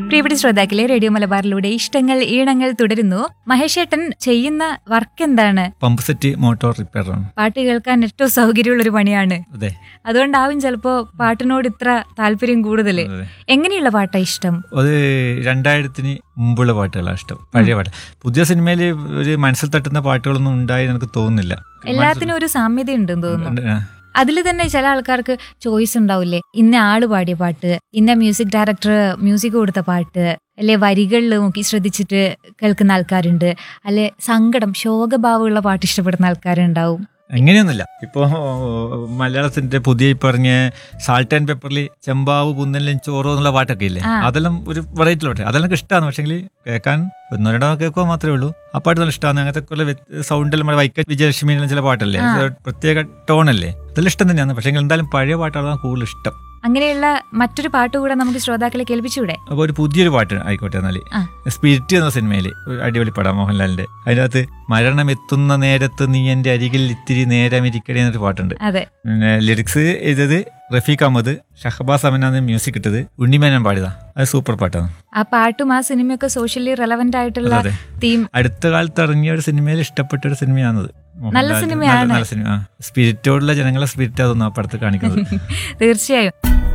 പ്രിയപ്പെട്ട ശ്രോതാക്കളെ റേഡിയോ മലബാറിലൂടെ ഇഷ്ടങ്ങൾ ഈണങ്ങൾ തുടരുന്നു മഹേഷേട്ടൻ ചെയ്യുന്ന വർക്ക് എന്താണ് പമ്പ് സെറ്റ് മോട്ടോർ റിപ്പയർ ആണ് പാട്ട് കേൾക്കാൻ ഏറ്റവും സൗകര്യമുള്ള ഒരു പണിയാണ് അതെ അതുകൊണ്ടാവും ചിലപ്പോ പാട്ടിനോട് ഇത്ര താല്പര്യം കൂടുതൽ അതെ. എങ്ങനെയുള്ള പാട്ടാ ഇഷ്ടം അത് രണ്ടായിരത്തിന് മുമ്പുള്ള പാട്ടുകളാണ് ഇഷ്ടം പഴയ പാട്ട് പുതിയ സിനിമയിൽ ഒരു മനസ്സിൽ തട്ടുന്ന പാട്ടുകളൊന്നും ഉണ്ടായി എനിക്ക് തോന്നുന്നില്ല എല്ലാത്തിനും ഒരു സാമ്യത ഉണ്ടെന്ന് തോന്നുന്നു ആ. അതിൽ തന്നെ ചില ആൾക്കാർക്ക് ചോയ്സ് ഉണ്ടാവില്ലേ ഇന്ന ആള് പാടിയ പാട്ട് ഇന്ന മ്യൂസിക് ഡയറക്ടർ മ്യൂസിക് കൊടുത്ത പാട്ട് അല്ലെ വരികളിൽ നോക്കി ശ്രദ്ധിച്ചിട്ട് കേൾക്കുന്ന ആൾക്കാരുണ്ട് അല്ലെ സങ്കടം ശോകഭാവമുള്ള പാട്ട് ഇഷ്ടപ്പെടുന്ന ആൾക്കാരുണ്ടാവും അങ്ങനെയൊന്നുമില്ല ഇപ്പോ മലയാളത്തിന്റെ പുതിയ ഇപ്പൊ ഇറങ്ങിയ സാൾട്ട് ആൻഡ് പെപ്പറിൽ ചെമ്പാവ് പുന്നലും ചോറോ എന്നുള്ള പാട്ടൊക്കെ ഇല്ലേ ആ. അതെല്ലാം ഒരു വെറൈറ്റി പാട്ട് അതെല്ലാം ഇഷ്ടമാണ് പക്ഷെങ്കിൽ കേൾക്കാൻ ഒന്നോ രണ്ടോ കേൾക്കുക മാത്രമേ ഉള്ളൂ ആ പാട്ട് നല്ല ഇഷ്ടമാണ് അങ്ങനത്തെ കുറെ സൗണ്ടിൽ നമ്മുടെ വൈക്കം വിജയലക്ഷ്മിയിലും ചില പാട്ടല്ലേ ആ. അത് ഒരു പ്രത്യേക ടോണല്ലേ അതെല്ലാം ഇഷ്ടം തന്നെയാണ് പക്ഷെ എന്തായാലും പഴയ പാട്ടുകളാണ് കൂടുതൽ ഇഷ്ടം അങ്ങനെയുള്ള മറ്റൊരു പാട്ട് കൂടെ നമുക്ക് ശ്രോതാക്കളെ കേൾപ്പിച്ചൂടെ അപ്പോൾ ഒരു പുതിയൊരു പാട്ട് ആയിക്കോട്ടെ എന്നാൽ ആ. സ്പിരിറ്റ് എന്ന സിനിമയിൽ ഒരു അടിപൊളി പടം മോഹൻലാലിന്റെ അതിനകത്ത് മരണം എത്തുന്ന നേരത്ത് നീ എൻ്റെ അരികിൽ ഇത്തിരി നേരം ഇരിക്കണേ എന്നൊരു പാട്ടുണ്ട് അതെ പിന്നെ ലിറിക്സ് എഴുതിയത് റഫീഖ് അഹമ്മദ് ഷഹബാസ് അമനാണ് മ്യൂസിക് ഇട്ടത് ഉണ്ണിമേനൻ പാടിയതാ അത് സൂപ്പർ പാട്ടാണ് ആ പാട്ടും ആ സിനിമയൊക്കെ സോഷ്യലി റെലവെന്റ് ആയിട്ടുള്ള അതെ. തീം അടുത്ത കാലത്ത് ഇറങ്ങിയ ഒരു സിനിമയിൽ ഇഷ്ടപ്പെട്ട ഒരു സിനിമയാണത് മോഹൻലാൽ- നല്ല സിനിമയാണ്. നല്ല സിനിമ സ്പിരിറ്റോടുള്ള ജനങ്ങളെ സ്പിരിറ്റ് അതൊന്നും ആ പടത്ത് കാണിക്കുന്നത് തീർച്ചയായും